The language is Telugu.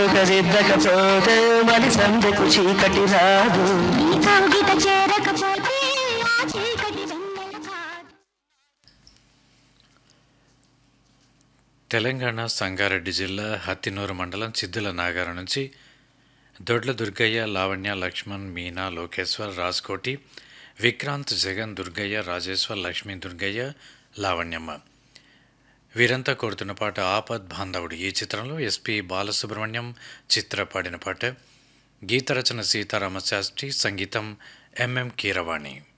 ఒకరిద్దకపోతే మరి సందెకు చీకటి రాదు నీ కౌగిట చేరకపోతే ఆ చీకటి వెన్నెల కాదు తెలంగాణ సంగారెడ్డి జిల్లా హత్తినూరు మండలం సిద్ధుల నాగార నుంచి దొడ్ల దుర్గయ్య లావణ్య లక్ష్మణ్ మీనా లోకేశ్వర్ రాజ్కోటి విక్రాంత్ జగన్ దుర్గయ్య రాజేశ్వర్ లక్ష్మీ దుర్గయ్య లావణ్యమ్మ వీరంతా కోరుతున్న పాట ఆపద్ బాంధవుడు ఈ చిత్రంలో ఎస్పి బాలసుబ్రహ్మణ్యం చిత్ర పాడిన పాట గీత రచన సీతారామ శాస్త్రి సంగీతం ఎంఎం కీరవాణి